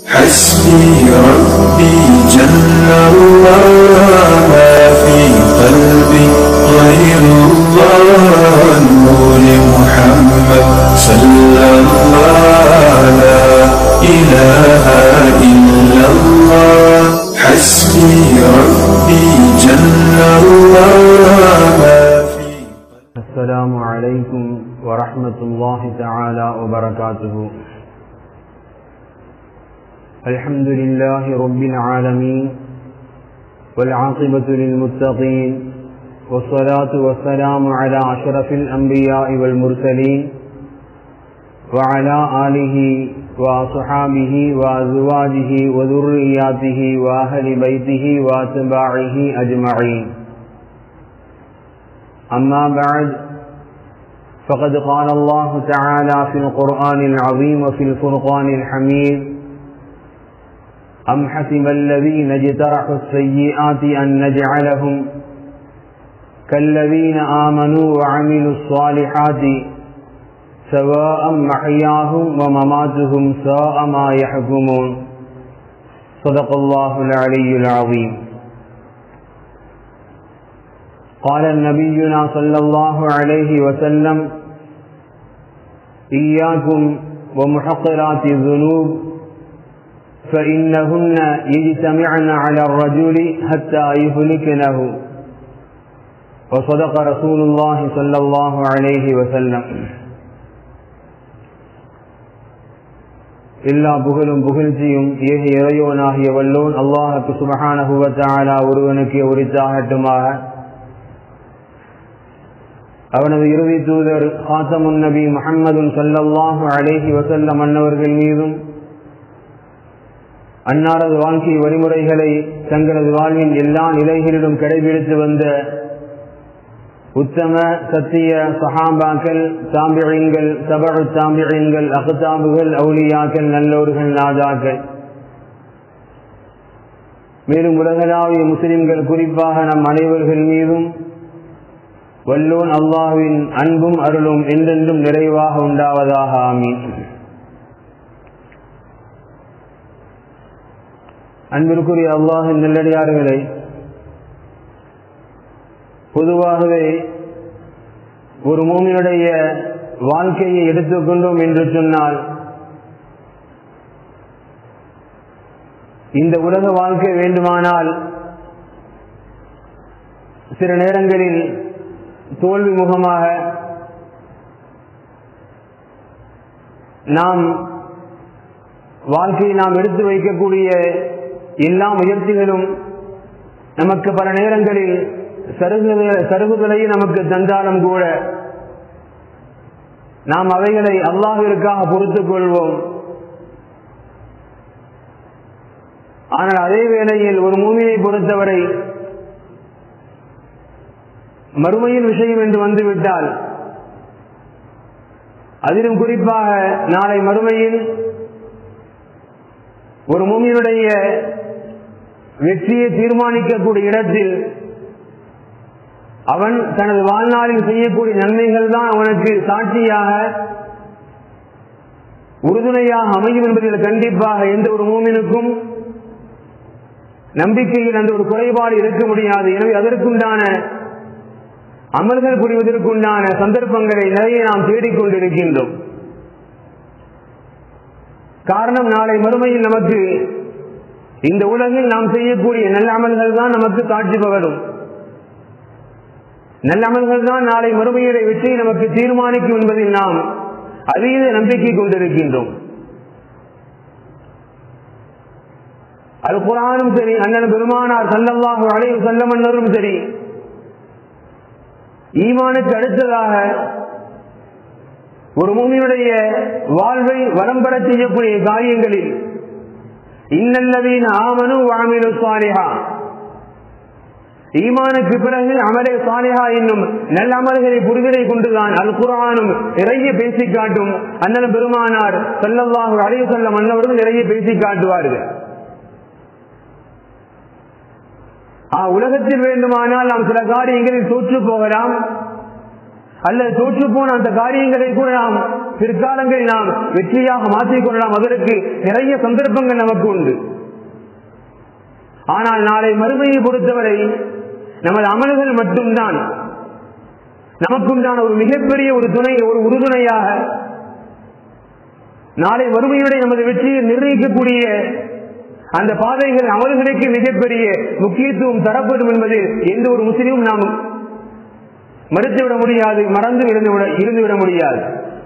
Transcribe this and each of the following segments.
حسبي ربي جل الله ما في قلبي غير الله نور محمد صلى الله لا إله إلا الله حسبي ربي جل الله ما في السلام عليكم ورحمة الله تعالى وبركاته الحمد لله رب العالمين والعاقبة للمتقين والصلاة والسلام على أشرف الأنبياء والمرسلين وعلى آله وصحابه وأزواجه وذرياته وأهل بيته وأتباعه أجمعين أما بعد فقد قال الله تعالى في القرآن العظيم وفي الفرقان الحميد أم حسب الذين اجترحوا السيئات أن نجعلهم كالذين آمنوا وعملوا الصالحات سواء محياهم ومماتهم ساء ما يحكمون صدق الله العلي العظيم قال نبينا صلى الله عليه وسلم إياكم ومحقرات الذنوب فإنهن يجتمعن على الرجل حتى يهلكنه وصدق رسول الله صلى الله عليه وسلم எல்லா புகழும் புகழ்ச்சியும் ஏக இறையோனாகிய வல்லோன் அல்லாஹுக்கு சுபஹானஹுவத்தாலா ஒருவனுக்கு உரித்தாகட்டுமாக அவனது இறுதி தூதர் ஹாத்தமுன் நபி முஹம்மதுன் சல்லல்லாஹு அலேஹி வசல்லம் அன்னவர்கள் மீதும் அன்னாரது வாழ்க்கை வழிமுறைகளை தங்களது வாழ்வின் எல்லா நிலைகளிலும் கடைபிடித்து வந்த உத்தம சத்திய சஹாபாக்கள் தாம்பிழங்கள் சபழு தாம்பிழங்கள் அகதாபுகள் அவுலியாக்கள் நல்லோர்கள் நாதாக்கள் மேலும் உலகளாவிய முஸ்லிம்கள் குறிப்பாக நம் அனைவர்கள் மீதும் வல்லோன் அல்லாஹுவின் அன்பும் அருளும் என்றென்றும் நிறைவாக உண்டாவதாக ஆமீன் அன்பிற்குரிய அல்லாஹின் நல்லடியார்களை பொதுவாகவே ஒரு மூமியுடைய வாழ்க்கையை எடுத்துக்கொண்டோம் என்று சொன்னால் இந்த உலக வாழ்க்கை வேண்டுமானால் சில நேரங்களில் தோல்வி முகமாக நாம் வாழ்க்கையை நாம் எடுத்து வைக்கக்கூடிய எல்லா முயற்சிகளும் நமக்கு பல நேரங்களில் சருகுதலையும் நமக்கு தந்தாலும் கூட நாம் அவைகளை அல்லாஹிற்காக பொறுத்துக் கொள்வோம் ஆனால் அதே வேளையில் ஒரு மூமியை பொறுத்தவரை மறுமையின் விஷயம் என்று வந்துவிட்டால் அதிலும் குறிப்பாக நாளை மறுமையில் ஒரு மூமியினுடைய வெற்றியை தீர்மானிக்கக்கூடிய இடத்தில் அவன் தனது வாழ்நாளில் செய்யக்கூடிய நன்மைகள் தான் அவனுக்கு சாட்சியாக உறுதுணையாக அமையும் என்பதில் கண்டிப்பாக எந்த ஒரு மூமினுக்கும் நம்பிக்கையில் அந்த ஒரு குறைபாடு இருக்க முடியாது எனவே அதற்குண்டான அமல்கள் புரிவதற்குண்டான சந்தர்ப்பங்களை நிறைய நாம் தேடிக்கொண்டிருக்கின்றோம் காரணம் நாளை மறுமையில் நமக்கு இந்த உலகில் நாம் செய்யக்கூடிய நல்ல அமல்கள் தான் நமக்கு காட்சி பகரும் நல்ல அமல்கள் தான் நாளை மறுமையுடைய வெற்றியை நமக்கு தீர்மானிக்கும் என்பதில் நாம் அதீத நம்பிக்கை கொண்டிருக்கின்றோம் அது குரானும் சரி அண்ணன் பெருமானார் சல்லல்லாஹு அலைவு செல்லமன்னரும் சரி ஈமானுக்கு அடுத்ததாக ஒரு மூமியுடைய வாழ்வை வரம் பெற செய்யக்கூடிய காரியங்களில் இன்னல்லவீன் ஆமனு வாமினு சாலிஹா ஈமானுக்கு பிறகு அமலே சாலிஹா என்னும் நல்ல அமல்களை புரிதலை கொண்டுதான் அல் குரானும் நிறைய பேசி காட்டும் அண்ணன் பெருமானார் செல்லவாக அழைவு செல்ல மன்னவர்கள் நிறைய பேசி காட்டுவார்கள் உலகத்தில் வேண்டுமானால் நாம் சில காரியங்களில் தோற்று போகலாம் அல்லது தோற்று போன அந்த காரியங்களை கூட நாம் பிற்காலங்களில் நாம் வெற்றியாக மாற்றிக்கொள்ளலாம் அதற்கு நிறைய சந்தர்ப்பங்கள் நமக்கு உண்டு ஆனால் நாளை மறுமையை பொறுத்தவரை நமது அமல்கள் மட்டும்தான் நமக்குண்டான ஒரு மிகப்பெரிய ஒரு துணை ஒரு உறுதுணையாக நாளை மறுமையுடைய நமது வெற்றியை நிர்ணயிக்கக்கூடிய அந்த பாதைகள் அமல்களுக்கு மிகப்பெரிய முக்கியத்துவம் தரப்படும் என்பதில் எந்த ஒரு முஸ்லீமும் நாம் மறுத்துவிட முடியாது மறந்து இருந்துவிட இருந்துவிட முடியாது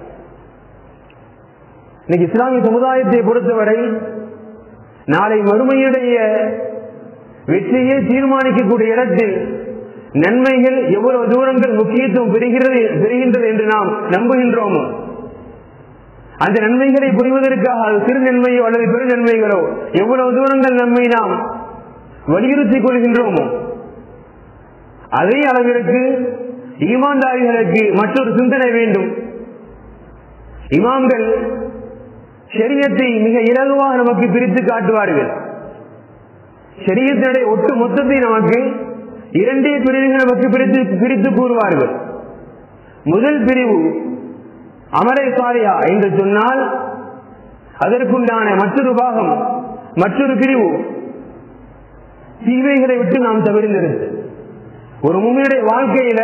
இன்னைக்கு இஸ்லாமிய சமுதாயத்தை பொறுத்தவரை நாளை மறுமையுடைய வெற்றியை தீர்மானிக்கக்கூடிய இடத்தில் நன்மைகள் எவ்வளவு தூரங்கள் முக்கியத்துவம் பெறுகிறது பெறுகின்றது என்று நாம் நம்புகின்றோமோ அந்த நன்மைகளை புரிவதற்காக அது சிறு நன்மையோ அல்லது பெரு நன்மைகளோ எவ்வளவு தூரங்கள் நன்மை நாம் வலியுறுத்திக் கொள்கின்றோமோ அதே அளவிற்கு ஈமான்தாரிகளுக்கு மற்றொரு சிந்தனை வேண்டும் இமாம்கள் ஷரியத்தை மிக இலகுவாக நமக்கு பிரித்து காட்டுவார்கள் ஷரியத்தினுடைய ஒட்டு மொத்தத்தை நமக்கு இரண்டே பிரிவுகள் நமக்கு பிரித்து பிரித்து கூறுவார்கள் முதல் பிரிவு அமரை சாரியா என்று சொன்னால் அதற்குண்டான மற்றொரு பாகம் மற்றொரு பிரிவு தீமைகளை விட்டு நாம் தவிர்ந்திருந்து ஒரு முன்னுடைய வாழ்க்கையில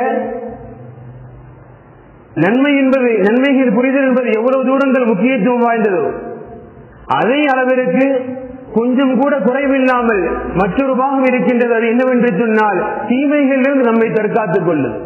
நன்மை என்பது நன்மைகள் புரிதல் என்பது எவ்வளவு தூரங்கள் முக்கியத்துவம் வாய்ந்ததோ அதே அளவிற்கு கொஞ்சம் கூட குறைவில்லாமல் மற்றொரு பாகம் இருக்கின்றது அது என்னவென்று சொன்னால் தீமைகளிலிருந்து நம்மை தற்காத்துக் கொள்ளும்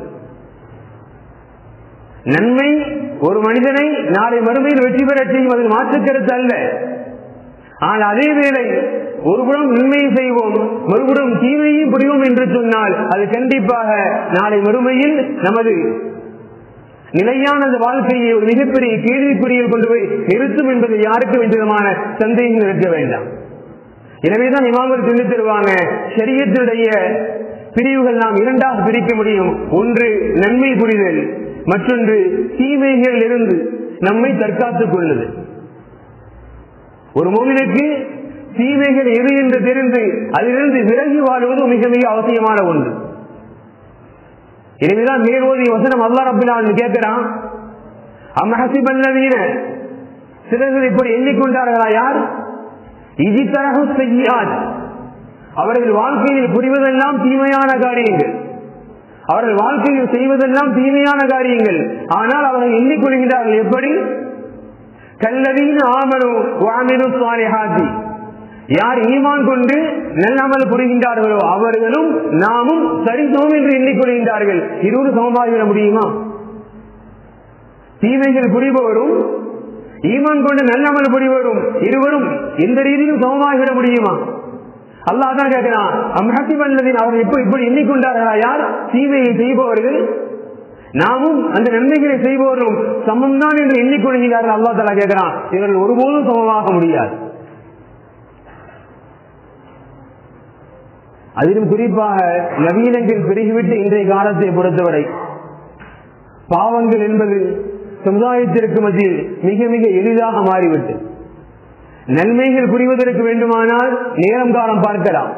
நன்மை ஒரு மனிதனை நாளை மறுமையில் வெற்றி பெறச் செய்யும் அது மாற்றுக்கருத்து அல்ல ஆனால் அதே வேளை ஒருபுறம் நன்மையை செய்வோம் மறுபுறம் தீமையும் புரிவோம் என்று சொன்னால் அது கண்டிப்பாக நாளை மறுமையில் நமது நிலையான அந்த வாழ்க்கையை ஒரு மிகப்பெரிய கேள்விக்குறியில் கொண்டு போய் நிறுத்தும் என்பது யாருக்கும் எந்த விதமான சந்தேகம் இருக்க வேண்டாம் எனவேதான் இமாம்கள் சொல்லி தருவாங்க சரியத்தினுடைய பிரிவுகள் நாம் இரண்டாக பிரிக்க முடியும் ஒன்று நன்மை புரிதல் மற்றொன்று தீமைகளில் இருந்து நம்மை தற்காத்துக் கொள்ளுது ஒரு மோமினுக்கு தீமைகள் எது என்று தெரிந்து அதிலிருந்து விலகி வாழ்வது மிக மிக அவசியமான ஒன்று எனவேதான் மேலோதிய வசனம் அல்லா ரபிலான் கேட்கிறான் அம்மஹசிபல்லவீன சிலர்கள் இப்படி எண்ணிக்கொண்டார்களா யார் இஜித்தரகு செய்யாத் அவர்கள் வாழ்க்கையில் புரிவதெல்லாம் தீமையான காரியங்கள் அவர்கள் வாழ்க்கையில் செய்வதெல்லாம் தீமையான காரியங்கள் ஆனால் அவர்கள் எண்ணிக்கொள்கிறார்கள் எப்படி கல்லவீன ஆமனு வாமினு சுவாரிஹாத்தி யார் ஈமான் கொண்டு நல்லமல் புரிகின்றார்களோ அவர்களும் நாமும் சரிசமம் என்று எண்ணிக்கொள்கின்றார்கள் இருவரும் சமமாகிவிட முடியுமா தீமைகள் புரிபவரும் ஈமான் கொண்டு நல்லமல் புரிவரும் இருவரும் எந்த ரீதியிலும் சமமாகிவிட முடியுமா அல்லாஹ் தான் கேட்கிறான் அம்ஹசிபல்லதின் அவர் இப்போ இப்படி எண்ணிக்கொண்டார்களா யார் தீமையை செய்பவர்கள் நாமும் அந்த நன்மைகளை செய்பவர்களும் சமம் தான் என்று எண்ணிக்கொள்கிறார்கள் அல்லா தலா கேட்கிறான் இவர்கள் ஒருபோதும் சமமாக முடியாது அதிலும் குறிப்பாக நவீனங்கள் பெருகிவிட்டு இன்றைய காலத்தை பொறுத்தவரை பாவங்கள் என்பது சமுதாயத்திற்கு மத்தியில் மிக மிக எளிதாக மாறிவிட்டு நன்மைகள் புரிவதற்கு வேண்டுமானால் நேரம் காலம் பார்க்கலாம்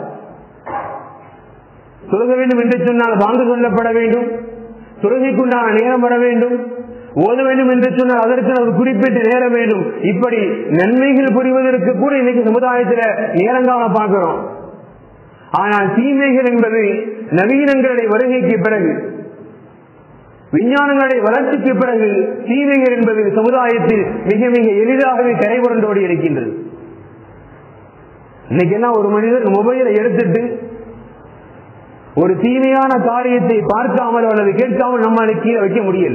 தொழுக வேண்டும் என்று சொன்னால் வாங்க சொல்லப்பட வேண்டும் தொழுகைக்குண்டான நேரம் வர வேண்டும் ஓத வேண்டும் என்று சொன்னால் அதற்கு ஒரு குறிப்பிட்ட நேரம் வேண்டும் இப்படி நன்மைகள் புரிவதற்கு கூட இன்னைக்கு சமுதாயத்தில் நேரங்காலம் பார்க்கிறோம் ஆனால் தீமைகள் என்பது நவீனங்களுடைய வருகைக்கு பிறகு விஞ்ஞானங்களுடைய வளர்ச்சிக்கு பிறகு தீமைகள் என்பது சமுதாயத்தில் மிக மிக எளிதாகவே கரைபுரண்டோடி இருக்கின்றது இன்னைக்கு என்ன ஒரு மனிதர் மொபைலை எடுத்துட்டு ஒரு தீமையான காரியத்தை பார்க்காமல் அல்லது கேட்காமல் நம்மளால கீழே வைக்க முடியல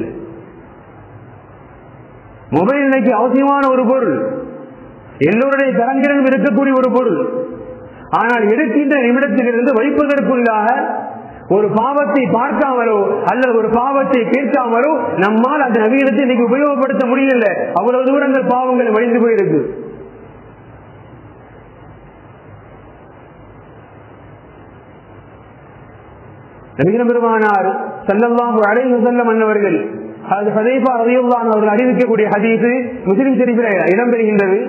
மொபைல் இன்னைக்கு அவசியமான ஒரு பொருள் எல்லோருடைய கரங்களிலும் இருக்கக்கூடிய ஒரு பொருள் ஆனால் எடுக்கின்ற நிமிடத்திலிருந்து வைப்பதற்குள்ளாக ஒரு பாவத்தை பார்க்காமலோ அல்லது ஒரு பாவத்தை கேட்காமலோ நம்மால் அந்த நவீனத்தை இன்னைக்கு உபயோகப்படுத்த முடியல அவ்வளவு தூரங்கள் பாவங்கள் வழிந்து போயிருக்கு நவீன பெருமானார் செல்லல்லாஹு அலைஹி செல்லம் அன்னவர்கள் அது ஹதீஃபா ரலியல்லாஹு அவர்கள் அறிவிக்கக்கூடிய ஹதீஸ் முஸ்லிம் ஷரீஃபில் இடம்பெறுகின்றது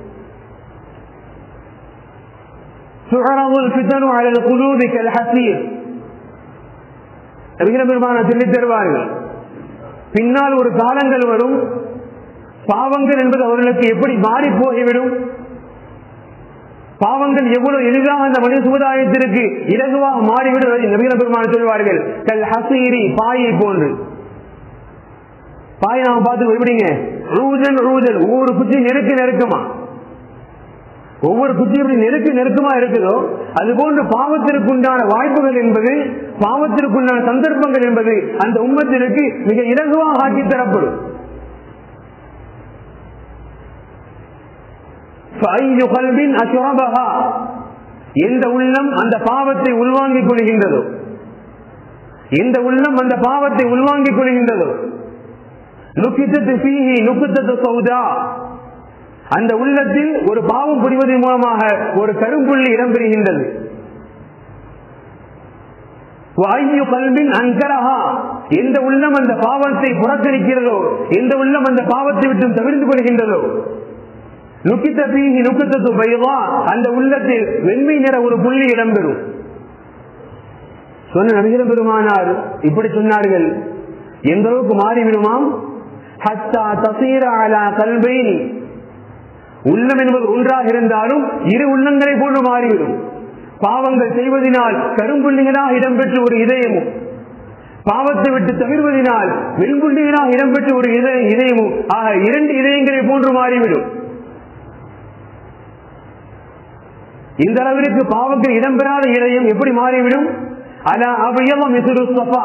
تعرض الفتن على القلوب كالحسير நபிகள் பெருமான சொல்லித் தருவார்கள் பின்னால் ஒரு காலங்கள் வரும் பாவங்கள் என்பது அவர்களுக்கு எப்படி மாறி போய்விடும் பாவங்கள் எவ்வளவு எளிதாக அந்த மனித சமுதாயத்திற்கு இலகுவாக மாறிவிடுவதை நவீன பெருமான சொல்வார்கள் கல் ஹசீரி பாயை போன்று பாயை நாம பார்த்து எப்படிங்க ரூதல் ரூதல் ஒவ்வொரு குச்சி நெருக்க நெருக்கமா ஒவ்வொரு குச்சி எப்படி நெருக்க நெருக்கமா இருக்குதோ அது போன்று பாவத்திற்குண்டான வாய்ப்புகள் என்பது பாவத்திற்குண்டான சந்தர்ப்பங்கள் என்பது அந்த உம்மத்திற்கு மிக இலகுவாக ஆக்கி தரப்படும் فأي قلب أشربها எந்த உள்ளம் அந்த பாவத்தை உள்வாங்கிக் கொள்கின்றதோ எந்த உள்ளம் அந்த பாவத்தை உள்வாங்கிக் கொள்கின்றதோ நுக்கித்தத்து பீஹி நுக்குத்தத்து சௌதா அந்த உள்ளத்தில் ஒரு பாவம் புரிவதன் மூலமாக ஒரு கரும்புள்ளி இடம்பெறுகின்றது வாயு கல்வின் அங்கரஹா எந்த உள்ளம் அந்த பாவத்தை புறக்கணிக்கிறதோ எந்த உள்ளம் அந்த பாவத்தை விட்டு தவிர்த்து கொள்கின்றதோ நுக்கித்த பீகி நுக்கத்து பைவா அந்த உள்ளத்தில் வெண்மை நிற ஒரு புள்ளி இடம்பெறும் சொன்ன நபிகிற பெருமானார் இப்படி சொன்னார்கள் எந்த அளவுக்கு மாறிவிடுமாம் ஹத்தா தசீர அலா கல்வைன் உள்ளம் என்பது ஒன்றாக இருந்தாலும் இரு உள்ளங்களை போன்று மாறிவிடும் பாவங்கள் செய்வதனால் கரும்புள்ளிகளாக இடம்பெற்ற ஒரு இதயமும் பாவத்தை விட்டு தவிர்வதனால் வெண்புள்ளிகளாக இடம்பெற்ற ஒரு இதய இதயமும் ஆக இரண்டு இதயங்களை போன்று மாறிவிடும் இந்த அளவிற்கு பாவங்கள் இடம்பெறாத இதயம் எப்படி மாறிவிடும் அலா அவையவம் எதிரு சபா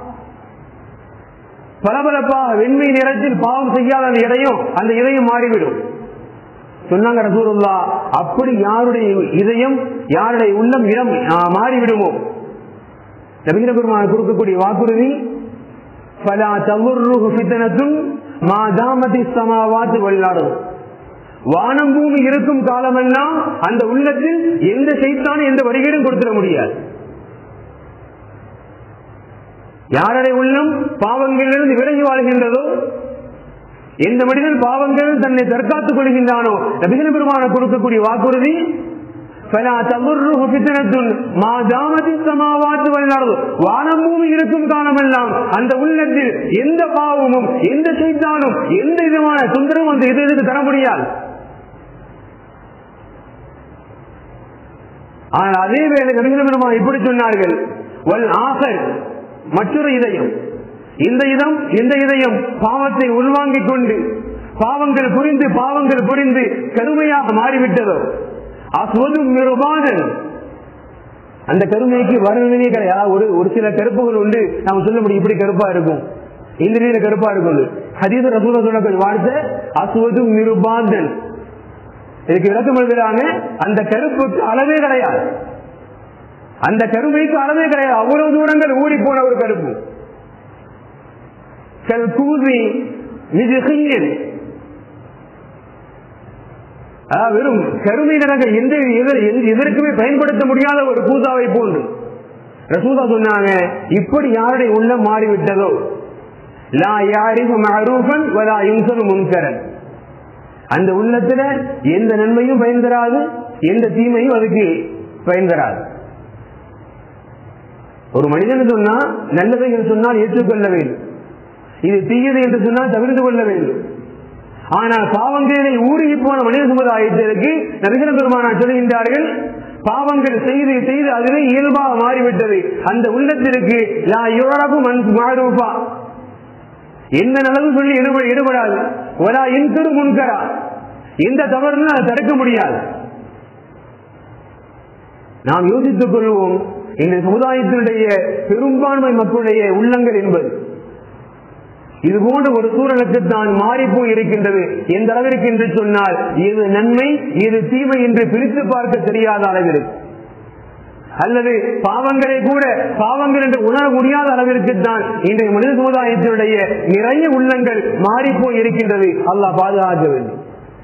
பளபளப்பாக வெண்மை நிறத்தில் பாவம் செய்யாத அந்த இதயம் அந்த இதயம் மாறிவிடும் சொன்னாங்க ரசூருல்லா அப்படி யாருடைய இதயம் யாருடைய உள்ளம் இடம் ஆ, மாறிவிடுமோ நவீன பெருமான கொடுக்கக்கூடிய வாக்குறுதி பலா தவறு பித்தனத்தும் மா தாமதி சமாவாத்து வல்லாடும் வானம் பூமி இருக்கும் காலமெல்லாம் அந்த உள்ளத்தில் எந்த செய்தானும் எந்த வரிகளையும் கொடுத்துட முடியாது யாருடைய உள்ளம் பாவங்களிலிருந்து விலகி வாழ்கின்றதோ எந்த மனிதன் பாவங்கள் தன்னை தற்காத்துக் கொள்கின்றானோ நபிகள் பெருமான கொடுக்கக்கூடிய வாக்குறுதி فَلَا تَضُرُّهُ فِتْنَةٌ مَا دَامَتِ السَّمَاوَاتُ وَالْأَرْضُ வானம் பூமி இருக்கும் காலமெல்லாம் அந்த உள்ளத்தில் எந்த பாவமும் எந்த செய்தாலும் எந்த விதமான தொந்தரவும் அந்த இதயத்துக்கு தர முடியாது ஆனால் அதே வேளை நபிகள் பெருமான் இப்படி சொன்னார்கள் வல் ஆசர் மற்றொரு இதயம் இந்த இதம் இந்த இதயம் பாவத்தை உள்வாங்கிக் கொண்டு பாவங்கள் புரிந்து பாவங்கள் புரிந்து கருமையாக மாறிவிட்டதோ அஸ்வதும் நிருபாதன் அந்த கருமைக்கு வர்ணனையே கிடையாது ஒரு ஒரு சில கருப்புகள் உண்டு நாம சொல்ல முடியும் இப்படி கருப்பா இருக்கும் இந்த நீல கருப்பா இருக்கும் ஹதீத ரசூல சொல்லக்கூடிய வார்த்தை அஸ்வதும் நிருபாதன் இதுக்கு விளக்கம் எழுதுறாங்க அந்த கருப்புக்கு அளவே கிடையாது அந்த கருமைக்கு அளவே கிடையாது அவ்வளவு தூரங்கள் ஊறி போன ஒரு கருப்பு கல் கூசி மிஜிகையில் வெறும் கருமை நிறங்கள் எந்த எதிர்- எந்த- எதற்குமே பயன்படுத்த முடியாத ஒரு பூசாவை போன்று ரசூதா சொன்னாங்க இப்படி யாருடைய உள்ளம் மாறிவிட்டதோ லா யாரிஃபு மஅரூஃபன் வலா யுன்சரு முன்கரன் அந்த உள்ளத்துல எந்த நன்மையும் பயன் தராது எந்த தீமையும் அதுக்கு பயன் தராது ஒரு மனிதன் சொன்னா நல்லதை என்று சொன்னால் ஏற்றுக்கொள்ள வேண்டும் இது தீயது என்று சொன்னால் தவிர்த்து கொள்ள வேண்டும் ஆனால் பாவங்களை ஊறி போன மனித சமுதாயத்திற்கு நபிகள் பெருமானார் சொல்கின்றார்கள் பாவங்கள் செய்து செய்து அதுவே இயல்பாக மாறிவிட்டது அந்த உள்ளத்திற்கு லா யுழவு மண் மாறுபா எந்த நலவு சொல்லி ஈடுபட ஈடுபடாது ஒலா இன்கரு முன்கரா எந்த தவறுன்னு அதை தடுக்க முடியாது நாம் யோசித்துக் கொள்வோம் இந்த சமுதாயத்தினுடைய பெரும்பான்மை மக்களுடைய உள்ளங்கள் என்பது இது போன்ற ஒரு சூழலுக்கு தான் மாறிப்போய் இருக்கின்றது எந்த அளவிற்கு என்று சொன்னால் இது நன்மை இது தீமை என்று பிரித்து பார்க்க தெரியாத அளவிற்கு அல்லது பாவங்களை கூட பாவங்கள் என்று உணர முடியாத அளவிற்கு தான் இன்றைய மனித சமுதாயத்தினுடைய நிறைய உள்ளங்கள் மாறிப்போய் இருக்கின்றது அல்லாஹ் பாதுகாக்க வேண்டும்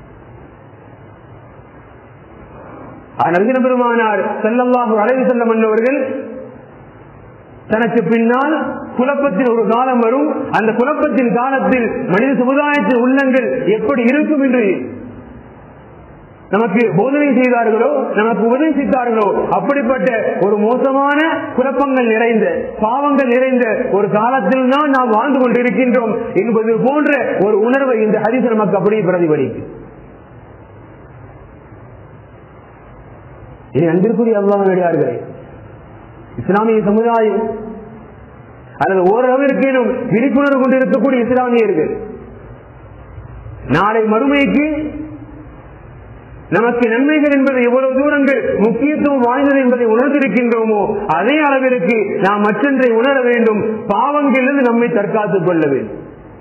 நவீன பெருமானார் செல்லல்லாஹு அழைவு செல்ல மன்னவர்கள் தனக்கு பின்னால் குழப்பத்தின் ஒரு காலம் வரும் அந்த குழப்பத்தின் காலத்தில் மனித சமுதாயத்தின் உள்ளங்கள் எப்படி இருக்கும் என்று நமக்கு போதனை செய்தார்களோ நமக்கு உபதேசித்தார்களோ அப்படிப்பட்ட ஒரு மோசமான குழப்பங்கள் நிறைந்த பாவங்கள் நிறைந்த ஒரு காலத்தில் தான் நாம் வாழ்ந்து கொண்டிருக்கின்றோம் என்பது போன்ற ஒரு உணர்வை இந்த ஹரிச நமக்கு அப்படியே பிரதிபலிக்கும் இனி அன்பிற்குரிய அல்லாஹர்களே இஸ்லாமிய சமுதாயம் அல்லது ஓரளவிற்கேனும் விழிப்புணர்வு கொண்டிருக்கக்கூடிய இஸ்லாமியர்கள் நாளை மறுமைக்கு நமக்கு நன்மைகள் என்பது எவ்வளவு தூரங்கள் முக்கியத்துவம் வாய்ந்தது என்பதை உணர்ந்திருக்கின்றோமோ அதே அளவிற்கு நாம் மற்றொன்றை உணர வேண்டும் பாவங்களிலிருந்து நம்மை தற்காத்துக் கொள்ள வேண்டும்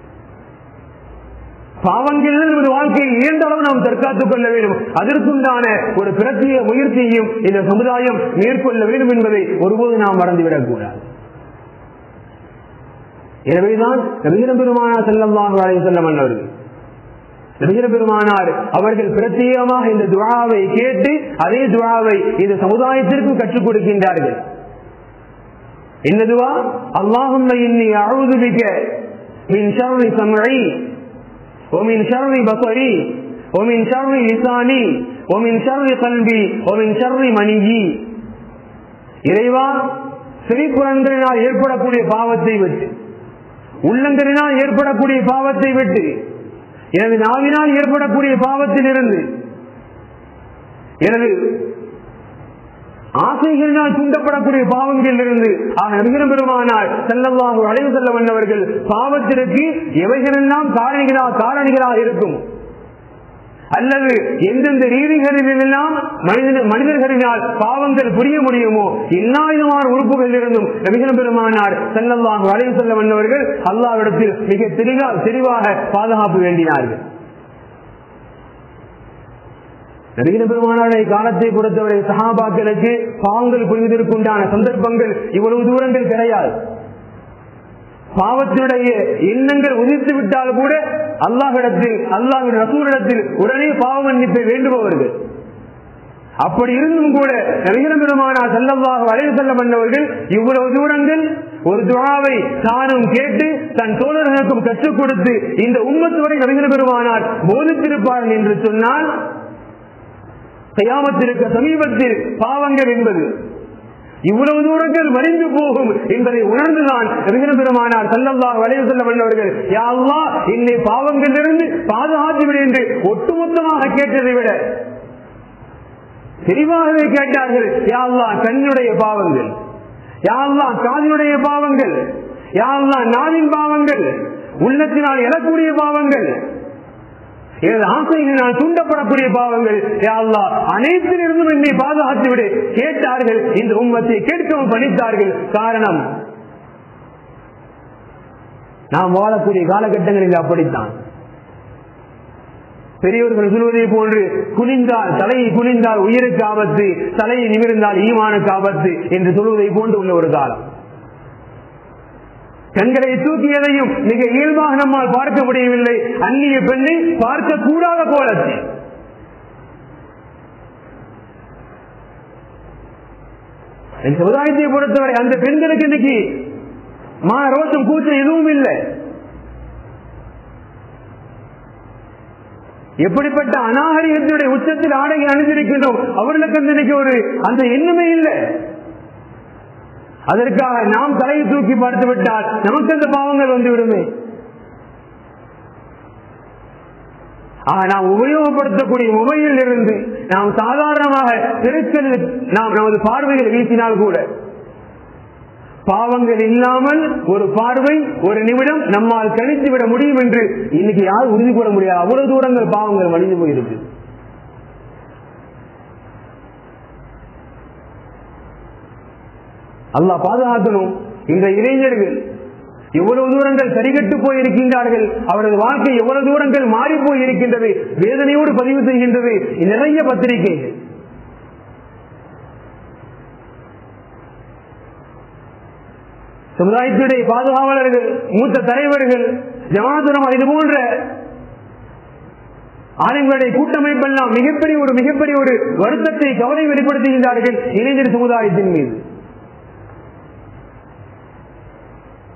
பாவங்களிலிருந்து நமது வாழ்க்கையை இயன்ற அளவு நாம் தற்காத்துக் கொள்ள வேண்டும் அதற்குண்டான ஒரு பிரத்யேக முயற்சியையும் இந்த சமுதாயம் மேற்கொள்ள வேண்டும் என்பதை ஒருபோது நாம் மறந்துவிடக் கூடாது எனவேதான் நவீன பெருமானா செல்லம்தான் வாழை செல்லம் அவர்கள் நபிகர பெருமானார் அவர்கள் பிரத்யேகமாக இந்த துவாவை கேட்டு அதே துவாவை இந்த சமுதாயத்திற்கும் கற்றுக் கொடுக்கின்றார்கள் என்ன துவா அல்லாஹும் இன்னி அழுது மிக்க மின் ஷர்ரி சம்ஐ ومن شر بصري ومن شر لساني ومن شر قلبي ومن شر منيي இறைவா செவிப்புறன்களினால் ஏற்படக்கூடிய பாவத்தை விட்டு உள்ளங்களினால் ஏற்படக்கூடிய பாவத்தை விட்டு எனது நாவினால் ஏற்படக்கூடிய பாவத்தில் இருந்து எனது ஆசைகளினால் தூண்டப்படக்கூடிய பாவங்களில் இருந்து நபிகர பெருமானால் செல்லவாக அழைவு செல்ல வந்தவர்கள் பாவத்திற்கு எவைகளெல்லாம் காரணிகளா காரணிகளாக இருக்கும் அல்லது எந்தெந்த ரீதிகளிலெல்லாம் மனித மனிதர்களினால் பாவங்கள் புரிய முடியுமோ எல்லா விதமான உறுப்புகளில் இருந்தும் நபிகர பெருமானார் செல்லவாக அழைவு செல்ல வந்தவர்கள் அல்லாவிடத்தில் மிக தெளிவா தெளிவாக பாதுகாப்பு வேண்டினார்கள் நவீன பெருமானாரை காலத்தை பொறுத்தவரை சகாபாக்களுக்கு பாவங்கள் புரிவதற்குண்டான சந்தர்ப்பங்கள் இவ்வளவு தூரங்கள் கிடையாது பாவத்தினுடைய எண்ணங்கள் உதிர்த்து விட்டால் கூட அல்லாஹிடத்தில் அல்லாஹின் ரசூரிடத்தில் உடனே பாவ மன்னிப்பை வேண்டுபவர்கள் அப்படி இருந்தும் கூட நவீன பெருமானா செல்லவாக வரைவு செல்ல வந்தவர்கள் இவ்வளவு தூரங்கள் ஒரு துவாவை தானும் கேட்டு தன் தோழர்களுக்கும் கற்றுக் கொடுத்து இந்த உண்மத்தோட நவீன பெருமானார் போதித்திருப்பார்கள் என்று சொன்னால் செய்யாமத்திருக்க சமீபத்தில் பாவங்கள் என்பது இவ்வளவு தூரங்கள் மறைந்து போகும் என்பதை உணர்ந்துதான் நபிகள் பெருமானார் சல்லல்லாஹ் வளைவு செல்ல வந்தவர்கள் யாழ்லா என்னை பாவங்களிலிருந்து பாதுகாத்து விடு என்று ஒட்டுமொத்தமாக கேட்டதை விட தெளிவாகவே கேட்டார்கள் யாழ்லா கண்ணுடைய பாவங்கள் யாழ்லா காதினுடைய பாவங்கள் யாழ்லா நாவின் பாவங்கள் உள்ளத்தினால் எழக்கூடிய பாவங்கள் எனது ஆசைகளினால் தூண்டப்படக்கூடிய பாவங்கள் யாழ்லா அனைத்திலிருந்தும் என்னை பாதுகாத்து விடு கேட்டார்கள் இந்த உண்மத்தை கேட்கவும் பணித்தார்கள் காரணம் நாம் வாழக்கூடிய காலகட்டங்களில் அப்படித்தான் பெரியவர்கள் சொல்வதை போன்று குனிந்தால் தலையை குனிந்தால் உயிருக்கு ஆபத்து தலையை நிமிர்ந்தால் ஈமானுக்கு ஆபத்து என்று சொல்வதை போன்று உள்ள ஒரு காலம் கண்களை தூக்கியதையும் மிக இயல்பாக நம்மால் பார்க்க முடியவில்லை அந்நிய பெண்ணை பார்க்க கூடாத கோலத்தில் சமுதாயத்தை பொறுத்தவரை அந்த பெண்களுக்கு இன்னைக்கு மான ரோஷம் கூச்சம் எதுவும் இல்லை எப்படிப்பட்ட அநாகரிகத்தினுடைய உச்சத்தில் ஆடையை அணிந்திருக்கின்றோம் அவர்களுக்கு அந்த இன்னைக்கு ஒரு அந்த எண்ணமே இல்லை அதற்காக நாம் தலையை தூக்கி பார்த்து விட்டால் நமக்கு அந்த பாவங்கள் வந்து விடுமே நாம் உபயோகப்படுத்தக்கூடிய மொபைலில் இருந்து நாம் சாதாரணமாக தெருக்களில் நாம் நமது பார்வையில் வீசினால் கூட பாவங்கள் இல்லாமல் ஒரு பார்வை ஒரு நிமிடம் நம்மால் கணித்து விட முடியும் என்று இன்னைக்கு யாரும் உறுதி கூற முடியாது அவ்வளவு தூரங்கள் பாவங்கள் மடிந்து போயிருக்கு அல்லா பாதுகாக்கணும் இந்த இளைஞர்கள் எவ்வளவு தூரங்கள் சரிகட்டு போயிருக்கின்றார்கள் அவரது வாழ்க்கை எவ்வளவு தூரங்கள் மாறி போய் இருக்கின்றது வேதனையோடு பதிவு செய்கின்றது நிறைய பத்திரிகைகள் சமுதாயத்துடைய பாதுகாவலர்கள் மூத்த தலைவர்கள் ஜமாதுரம் இது போன்ற ஆலயங்களுடைய கூட்டமைப்பெல்லாம் மிகப்பெரிய ஒரு மிகப்பெரிய ஒரு வருத்தத்தை கவலை வெளிப்படுத்துகின்றார்கள் இளைஞர் சமுதாயத்தின் மீது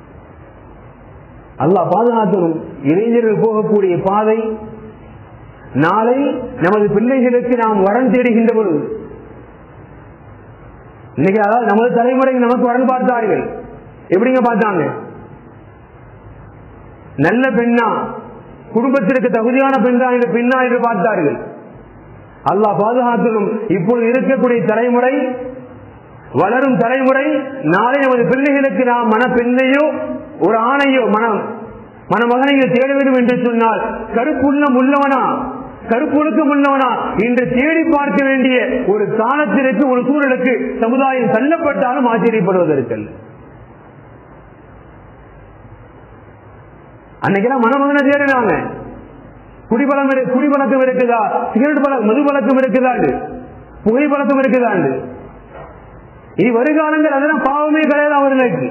அல்லாஹ் பாதுகாத்தனும் இளைஞர்கள் போகக்கூடிய பாதை நாளை நமது பிள்ளைகளுக்கு நாம் வரன் தேடுகின்ற பொழுது இன்னைக்கு அதாவது நமது தலைமுறை நமக்கு வரன் பார்த்தார்கள் எப்படிங்க பார்த்தாங்க நல்ல பெண்ணா குடும்பத்திற்கு தகுதியான பெண்ணா என்று பெண்ணா என்று பார்த்தார்கள் அல்லாஹ் பாதுகாத்ததும் இப்பொழுது இருக்கக்கூடிய தலைமுறை வளரும் தலைமுறை நாளை நமது பிள்ளைகளுக்கு நாம் மனப்பெண்ணையோ ஒரு ஆணையோ மனம் மணமகனையோ தேட வேண்டும் என்று சொன்னால் கருப்புள்ளம் உள்ளவனா கருப்பொழுக்கம் உள்ளவனா என்று தேடி பார்க்க வேண்டிய ஒரு காலத்திற்கு ஒரு சூழலுக்கு சமுதாயம் தள்ளப்பட்டாலும் ஆச்சரியப்படுவதற்கல்ல அன்னைக்கெல்லாம் மணமகனை தேடினாங்க குடிபலம் இரு- குடிபழக்கம் இருக்குதா சிகரெட் பழக்கம் மது பழக்கம் இருக்குதாண்டு புகை பழக்கம் இருக்குதாண்டு இனி வருகாலங்கள் அதெல்லாம் பாவமே கிடையாது அவர்களுக்கு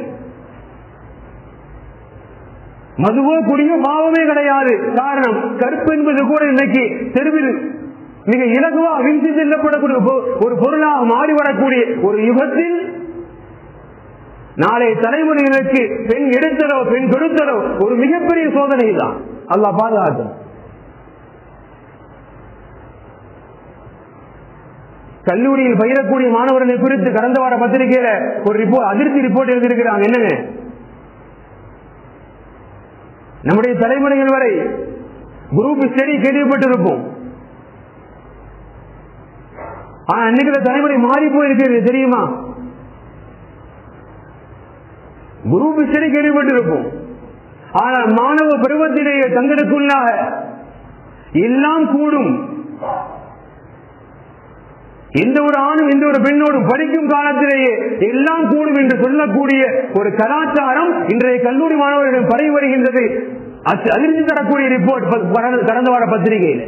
மதுவோ குடியோ பாவமே கிடையாது காரணம் கருப்பு என்பது கூட இன்னைக்கு தெருவில் மிக இலகுவா வீழ்ச்சி செல்லப்படக்கூடிய பொ- ஒரு பொருளாக மாறி வரக்கூடிய ஒரு யுகத்தில் நாளை தலைமுறைகளுக்கு பெண் எடுத்தலோ பெண் கொடுத்தலோ ஒரு மிகப்பெரிய சோதனை தான் அல்லாஹ் பாதுகாக்கும் கல்லூரியில் பயிரக்கூடிய மாணவர்களை குறித்து கடந்த வார பத்திரிகையில ஒரு ரிப்போர்ட் அதிர்ச்சி ரிப்போர்ட் எழுதியிருக்கிறாங்க என்னங்க நம்முடைய தலைமுறைகள் வரை குரூப் ஸ்டடி கேள்விப்பட்டிருப்போம் ஆனா அன்னைக்கு தலைமுறை மாறி போயிருக்கிறது தெரியுமா குரூப் ஸ்டடி கேள்விப்பட்டிருப்போம் ஆனால் மாணவ பருவத்திலேயே தங்களுக்குள்ளாக எல்லாம் கூடும் எந்த ஒரு ஆணும் எந்த ஒரு பெண்ணோடும் படிக்கும் காலத்திலேயே எல்லாம் கூடும் என்று சொல்லக்கூடிய ஒரு கலாச்சாரம் இன்றைய கல்லூரி மாணவர்களிடம் பரவி வருகின்றது அச்சு- அதிர்ச்சி தரக்கூடிய ரிப்போர்ட் ப- கடந்த- கடந்த வார பத்திரிகையில்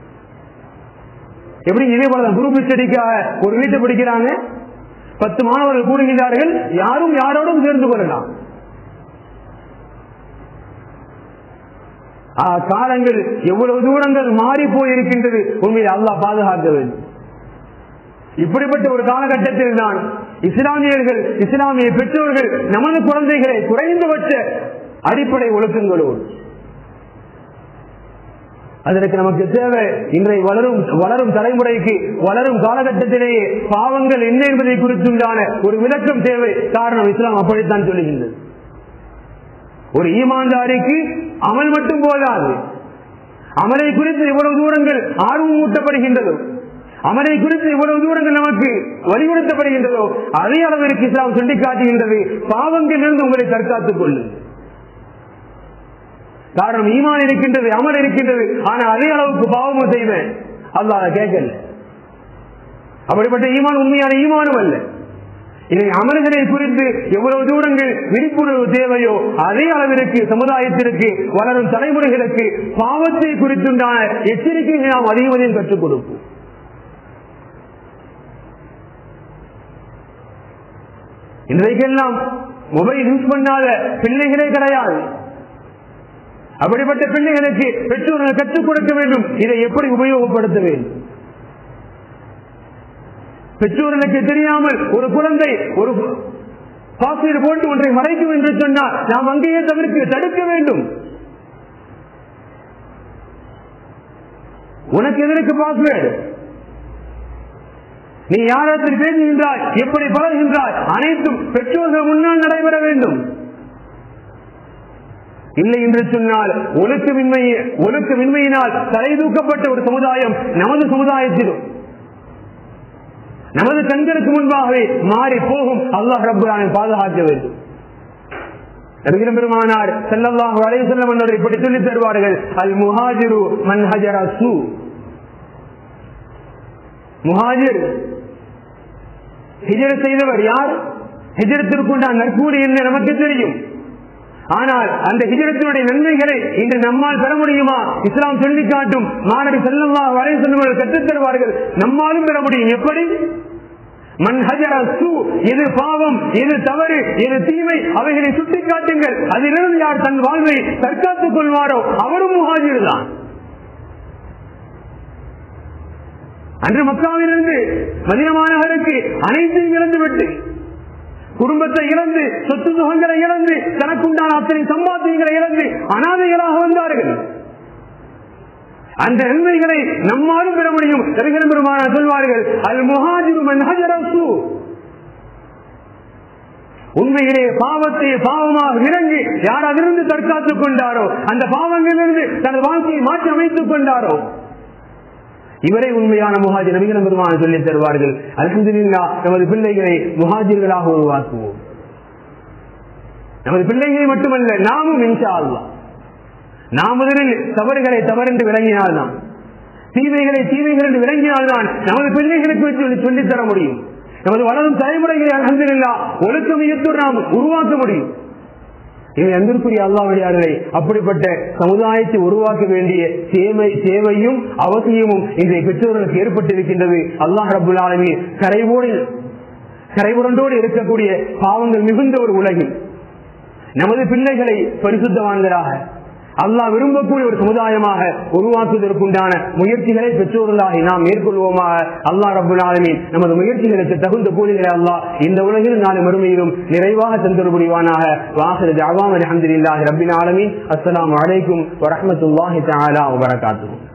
எப்படி இதே போல குரூப் ஸ்டடிக்காக ஒரு வீட்டை படிக்கிறாங்க பத்து மாணவர்கள் கூறுகிறார்கள் யாரும் யாரோடும் சேர்ந்து கொள்ளலாம் ஆ, காலங்கள் எவ்வளவு தூரங்கள் மாறி போயிருக்கின்றது உண்மையில் அல்லாஹ் பாதுகாக்க வேண்டும் இப்படிப்பட்ட ஒரு காலகட்டத்தில் தான் இஸ்லாமியர்கள் இஸ்லாமிய பெற்றோர்கள் நமது குழந்தைகளை குறைந்தபட்ச அடிப்படை ஒழுக்கங்களோடு அதற்கு நமக்கு தேவை இன்றைய வளரும் வளரும் தலைமுறைக்கு வளரும் காலகட்டத்திலேயே பாவங்கள் என்ன என்பதை குறித்துண்டான ஒரு விளக்கம் தேவை காரணம் இஸ்லாம் அப்படித்தான் சொல்லுகின்றது ஒரு ஈமான்தாரிக்கு அமல் மட்டும் போதாது அமலை குறித்து எவ்வளவு தூரங்கள் ஆர்வம் ஊட்டப்படுகின்றதோ அமலை குறித்து எவ்வளவு தூரங்கள் நமக்கு வலியுறுத்தப்படுகின்றதோ அதே அளவிற்கு இஸ்லாம் சுட்டிக்காட்டுகின்றது பாவங்களிலிருந்து உங்களை தற்காத்துக் கொள்ளுங்கள் காரணம் ஈமான் இருக்கின்றது அமல் இருக்கின்றது ஆனா அதே அளவுக்கு பாவமும் செய்வேன் அல்லாஹ் அதை கேட்கல அப்படிப்பட்ட ஈமான் உண்மையான ஈமானும் அல்ல இதை அமல்களை குறித்து எவ்வளவு தூரங்கள் விழிப்புணர்வு தேவையோ அதே அளவிற்கு சமுதாயத்திற்கு வளரும் தலைமுறைகளுக்கு பாவத்தை குறித்துண்டான எச்சரிக்கைகளை நாம் அதிகம் அதிகம் கற்றுக் கொடுப்போம் இன்றைக்கெல்லாம் மொபைல் யூஸ் பண்ணாத பிள்ளைகளே கிடையாது அப்படிப்பட்ட பிள்ளைகளுக்கு பெற்றோர்கள் கற்றுக் கொடுக்க வேண்டும் இதை எப்படி உபயோகப்படுத்த வேண்டும் பெற்றோர்களுக்கு தெரியாமல் ஒரு குழந்தை ஒரு பாஸ்வேர்டு போட்டு ஒன்றை மறைக்கும் என்று சொன்னால் நாம் அங்கேயே தவிர்க்க தடுக்க வேண்டும் உனக்கு எதற்கு பாஸ்வேர்டு நீ யாரிடத்தில் பேசுகின்றாய் எப்படி பழகுகின்றாய் அனைத்தும் பெற்றோர்கள் முன்னால் நடைபெற வேண்டும் இல்லை என்று சொன்னால் ஒழுக்கமின்மை ஒழுக்கமின்மையினால் தலை தூக்கப்பட்ட ஒரு சமுதாயம் நமது சமுதாயத்திலும் நமது கண்களுக்கு முன்பாகவே மாறி போகும் அல்லாஹ் ரப்புரானை பாதுகாக்க வேண்டும் நபிகள் பெருமானார் செல்லல்லாஹு அலைஹி வஸல்லம் என்பவர் இப்படி சொல்லித் தருவார்கள் அல் முஹாஜிரு மன் ஹஜர சூ முஹாஜிர் ஹிஜர் செய்தவர் யார் ஹிஜரத்திற்குண்டான நற்கூலி என்ன நமக்கு தெரியும் ஆனால் அந்த ஹிஜரத்தினுடைய நன்மைகளை இன்று நம்மால் பெற முடியுமா இஸ்லாம் சொல்லி காட்டும் மாணவி செல்லல்லா வரை செல்வர்கள் கற்றுத் தருவார்கள் நம்மாலும் பெற முடியும் எப்படி மன் ஹஜர சூ எது பாவம் எது தவறு எது தீமை அவைகளை சுட்டிக் காட்டுங்கள் அதிலிருந்து யார் தன் வாழ்வை தற்காத்துக் கொள்வாரோ அவரும் முகாஜிர் தான் அன்று மக்காவிலிருந்து மதினமானவருக்கு அனைத்தையும் இழந்துவிட்டு குடும்பத்தை இழந்து சொத்து சுகங்களை இழந்து தனக்குண்டான அத்தனை சம்பாத்தியங்களை இழந்து அனாதைகளாக வந்தார்கள் அந்த நன்மைகளை நம்மாலும் பெற முடியும் நபிகள் பெருமான சொல்வார்கள் அல் முஹாஜிரு மன் ஹஜரசு உண்மையிலே பாவத்தை பாவமாக விளங்கி யார் அதிலிருந்து தற்காத்துக் கொண்டாரோ அந்த பாவங்களிலிருந்து தனது வாழ்க்கையை மாற்றி அமைத்துக் கொண்டாரோ இவரை உண்மையான முஹாஜிர் நபிகள் பெருமான சொல்லித் தருவார்கள் அல்ஹம்துலில்லா நமது பிள்ளைகளை முஹாஜிர்களாக உருவாக்குவோம் நமது பிள்ளைகளை மட்டுமல்ல நாமும் இன்ஷா அல்லாஹ் நாம் முதலில் தவறுகளை தவறென்று விளங்கினால்தான் தீமைகளை தீமைகள் என்று விளங்கினால்தான் நமது பிள்ளைகளுக்கு சொல்லி சொல்லித் தர முடியும் நமது வளரும் தலைமுறைகளை அலமதுல்லா ஒழுக்கமையத்தோடு நாம் உருவாக்க முடியும் இவை அன்பிற்குரிய அல்லாவடியார்களை அப்படிப்பட்ட சமுதாயத்தை உருவாக்க வேண்டிய சேவை சேவையும் அவசியமும் இன்றைய பெற்றோர்களுக்கு ஏற்பட்டிருக்கின்றது அல்லாஹ் ரபுல் ஆலமி கரைவோடு கரைபுரண்டோடு இருக்கக்கூடிய பாவங்கள் மிகுந்த ஒரு உலகில் நமது பிள்ளைகளை பரிசுத்தவான்களாக அல்லாஹ் விரும்பக்கூடிய ஒரு சமுதாயமாக உருவாக்குவதற்குண்டான முயற்சிகளை பெற்றோர்களாகி நாம் மேற்கொள்வோமாக அல்லாஹ் ரபுல் ஆலமீன் நமது முயற்சிகளுக்கு தகுந்த கூலிகளை அல்லாஹ் இந்த உலகிலும் நாளை மறுமையிலும் நிறைவாக தந்தொரு புரிவானாக வாசல் ஜாவாம் அலமதுல்லாஹி ரபின் ஆலமீன் அஸ்ஸலாமு அலைக்கும் வரஹ்மத்துல்லாஹி தஆலா வபரகாத்துஹு